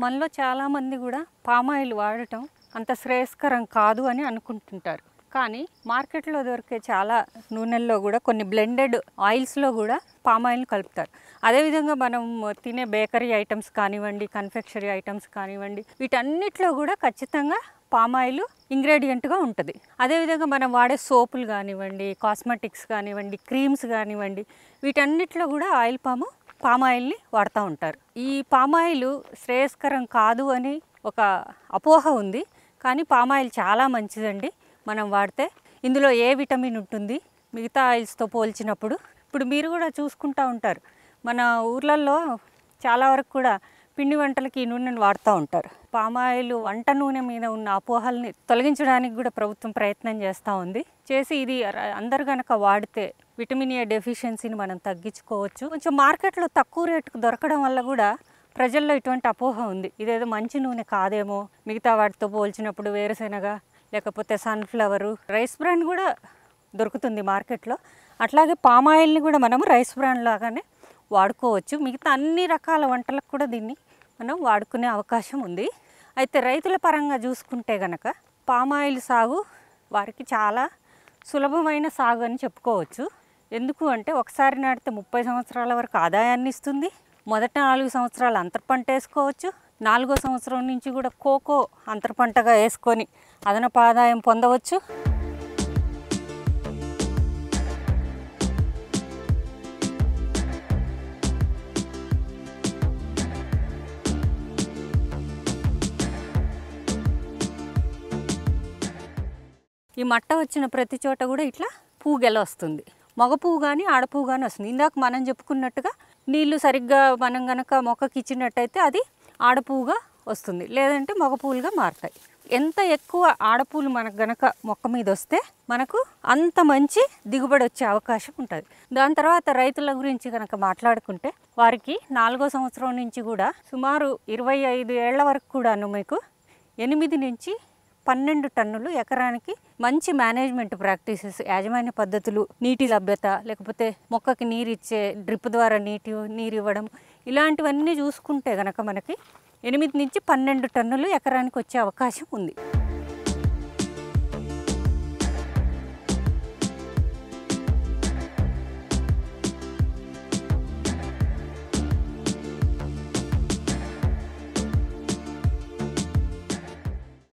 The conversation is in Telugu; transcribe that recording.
మనలో చాలామంది కూడా పామాయిల్ వాడటం అంత శ్రేయస్కరం కాదు అని అనుకుంటుంటారు కానీ మార్కెట్లో దొరికే చాలా నూనెల్లో కూడా కొన్ని బ్లెండెడ్ ఆయిల్స్లో కూడా పామాయిల్ కలుపుతారు అదేవిధంగా మనం తినే బేకరీ ఐటమ్స్ కానివ్వండి కన్ఫెక్షరీ ఐటమ్స్ కానివ్వండి వీటన్నిటిలో కూడా ఖచ్చితంగా పామాయిల్ ఇంగ్రీడియంట్గా ఉంటుంది అదేవిధంగా మనం వాడే సోపులు కానివ్వండి కాస్మెటిక్స్ కానివ్వండి క్రీమ్స్ కానివ్వండి వీటన్నిటిలో కూడా ఆయిల్ పాము పామాయిల్ని వాడుతూ ఉంటారు ఈ పామాయిల్ శ్రేయస్కరం కాదు అని ఒక అపోహ ఉంది కానీ పామాయిల్ చాలా మంచిదండి మనం వాడితే ఇందులో ఏ విటమిన్ ఉంటుంది మిగతా ఆయిల్స్తో పోల్చినప్పుడు ఇప్పుడు మీరు కూడా చూసుకుంటూ ఉంటారు మన ఊర్లలో చాలా వరకు కూడా పిండి వంటలకి ఈ నూనెను వాడుతూ ఉంటారు పామాయిల్ వంట నూనె మీద ఉన్న అపోహల్ని తొలగించడానికి కూడా ప్రభుత్వం ప్రయత్నం చేస్తూ ఉంది చేసి ఇది ర- అందరు గనక వాడితే విటమిన్ ఏ డెఫిషియన్సీని మనం తగ్గించుకోవచ్చు కొంచెం మార్కెట్లో తక్కువ రేటుకు దొరకడం వల్ల కూడా ప్రజల్లో ఇటువంటి అపోహ ఉంది ఇదేదో మంచి నూనె కాదేమో మిగతా వాటితో పోల్చినప్పుడు వేరుశెనగ లేకపోతే సన్ఫ్లవరు రైస్ బ్రాండ్ కూడా దొరుకుతుంది మార్కెట్లో అట్లాగే పామాయిల్ని కూడా మనం రైస్ బ్రాండ్ లాగానే వాడుకోవచ్చు మిగతా అన్ని రకాల వంటలకు కూడా దీన్ని మనం వాడుకునే అవకాశం ఉంది అయితే రైతుల పరంగా చూసుకుంటే గనక పామాయిల్ సాగు వారికి చాలా సులభమైన సాగు అని చెప్పుకోవచ్చు ఎందుకు అంటే ఒకసారి నాటితే ముప్పై సంవత్సరాల వరకు ఆదాయాన్ని ఇస్తుంది మొదట నాలుగు సంవత్సరాలు అంతర పంట వేసుకోవచ్చు నాలుగో సంవత్సరం నుంచి కూడా కోకో అంతర పంటగా వేసుకొని అదనపు ఆదాయం పొందవచ్చు ఈ మట్ట వచ్చిన ప్రతి చోట కూడా ఇట్లా పువ్వు గెల వస్తుంది మగ పువ్వు కానీ ఆడ పువ్వు కానీ వస్తుంది ఇందాక మనం చెప్పుకున్నట్టుగా నీళ్లు సరిగ్గా మనం గనక మొక్కకి ఇచ్చినట్టయితే అది ఆడపువ్వుగా వస్తుంది లేదంటే మగ పువ్వులుగా మారుతాయి ఎంత ఎక్కువ ఆడపూలు మనకు గనక మొక్క మీద వస్తే మనకు అంత మంచి దిగుబడి వచ్చే అవకాశం ఉంటుంది దాని తర్వాత రైతుల గురించి కనుక మాట్లాడుకుంటే వారికి నాలుగో సంవత్సరం నుంచి కూడా సుమారు ఇరవై ఐదు ఏళ్ల వరకు కూడాను మీకు ఎనిమిది నుంచి పన్నెండు టన్నులు ఎకరానికి మంచి మేనేజ్మెంట్ ప్రాక్టీసెస్ యాజమాన్య పద్ధతులు నీటి లభ్యత లేకపోతే మొక్కకి నీరు ఇచ్చే డ్రిప్ ద్వారా నీటి నీరు ఇవ్వడం ఇలాంటివన్నీ చూసుకుంటే గనక మనకి ఎనిమిది నుంచి పన్నెండు టన్నులు ఎకరానికి వచ్చే అవకాశం ఉంది